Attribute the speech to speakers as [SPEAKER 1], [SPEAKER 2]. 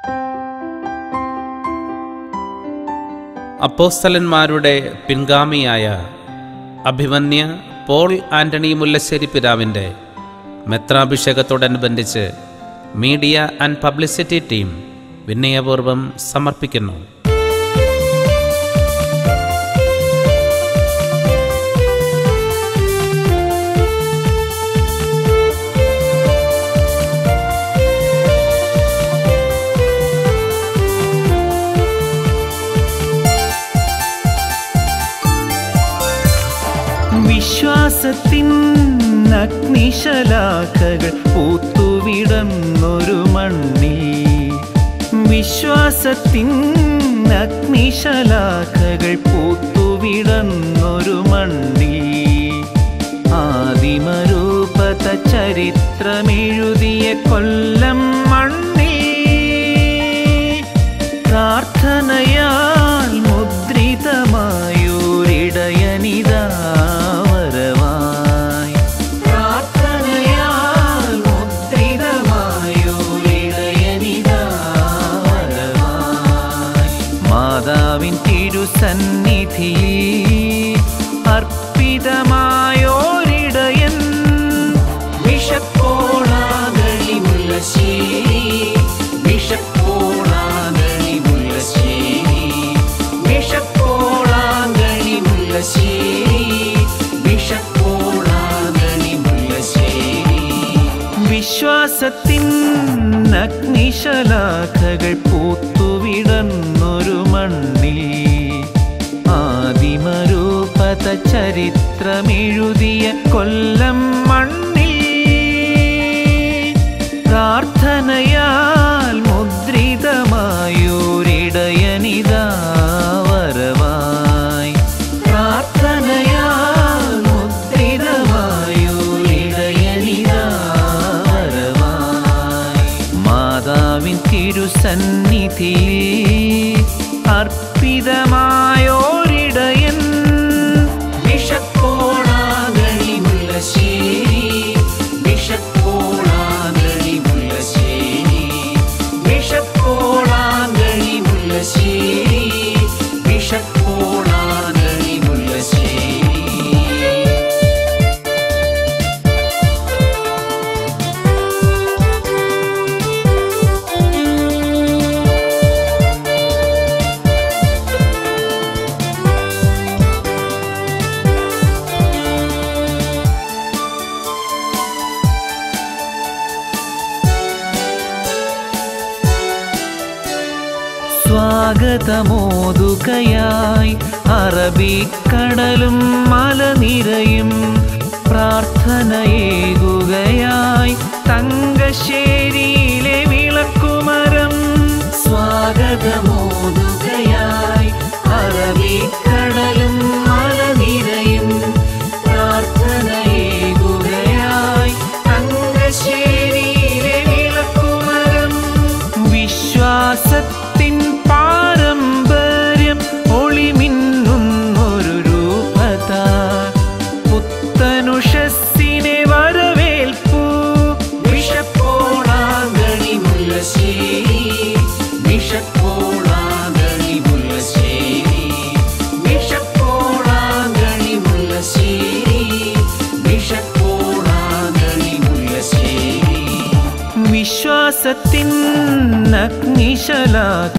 [SPEAKER 1] അപ്പോസ്തലന്മാരുടെ പിൻഗാമിയായ അഭിമന്യ Paul Antony Mullassery പിതാവിൻ്റെ മെത്രാഭിഷേകത്തോടനുബന്ധിച്ച് മീഡിയ ആൻഡ് പബ്ലിസിറ്റി ടീം വിനയപൂർവ്വം സമർപ്പിക്കുന്നു
[SPEAKER 2] വിശ്വാസത്തിൻ അഗ്നിശലാഖകൾ പൂത്തുവിടന്നൊരു മണ്ണിൽ വിശ്വാസത്തിൻ അഗ്നിശലാഖകൾ പൂത്തുവിടന്നൊരു മണ്ണിൽ ആദിമരൂപത ചരിത്രമെഴുതിയ കൊല്ലം മണ്ണിൽ പ്രാർത്ഥനയാൽ മുദ്രിതമായൊരിടയനിതാ വരവായി പ്രാർത്ഥനയാൽ മുദ്രിതമായൊരിടയനിതാ വരവായി മാതാവിൻ തിരുസന്നിധിയിൽ അർപ്പിതമായോരിടയൻ വിഷപ്പോളാകളി മുല്ലശ്ശേരി വിഷപ്പോളാകളി മുല്ലശ്ശേരി വിഷപ്പോളാകളി മുല്ലശ്ശേരി വിഷപ്പോളാകളി മുല്ലശ്ശേരി വിശ്വാസത്തിൻ അഗ്നിശലാഖകൾ പൂത്തുവിടന്നൊരു മണ്ണിൽ ആദിമരൂപത ചരിത്രമെഴുതിയ കൊല്ലം മണ്ണിൽ പ്രാർത്ഥനയാൽ മുദ്രിതമായൊരിടയനിതാ വരവായി പ്രാർത്ഥനയാൽ മുദ്രിതമായൊരിടയനിതാ വരവായി മാതാവിൻ തിരുസന്നിധിയിൽ അർപ്പിതമായോരിടയൻ വിഷപ്പോളാകളി മുല്ലശ്ശേരി വിഷപ്പോളാകളി മുല്ലശ്ശേരി വിഷപ്പോളാകളി മുല്ലശ്ശേരി വിഷപ്പോളാകളി മുല്ലശ്ശേരി സ്വാഗതമോതുകയായി അറബിക്കടലും മലനിരയും പ്രാർത്ഥനയേകുകയായി തങ്കശ്ശേരിയിലെ വിളക്കുമരം സ്വാഗതമോതുകയായി അറബിക്കടലും മലനിരയും പ്രാർത്ഥനയേകുകയായി തങ്കശ്ശേരിയിലെ വിളക്കുമരം വിശ്വാസത്തിൻ പാരമ്പര്യം ഒളിമിന്നുന്നൊരു രൂപത പുത്തനുഷസ്സിനെ വരവേൽപ്പു വിഷപ്പോളാങ്കണി മുല്ലശ്ശേരി വിഷപ്പോളാങ്കണി മുല്ലശ്ശേരി വിഷപ്പോളാങ്കണി മുല്ലശ്ശേരി വിഷപ്പോളാങ്കണി മുല്ലശ്ശേരി വിശ്വാസത്തിൻ അഗ്നിശലാ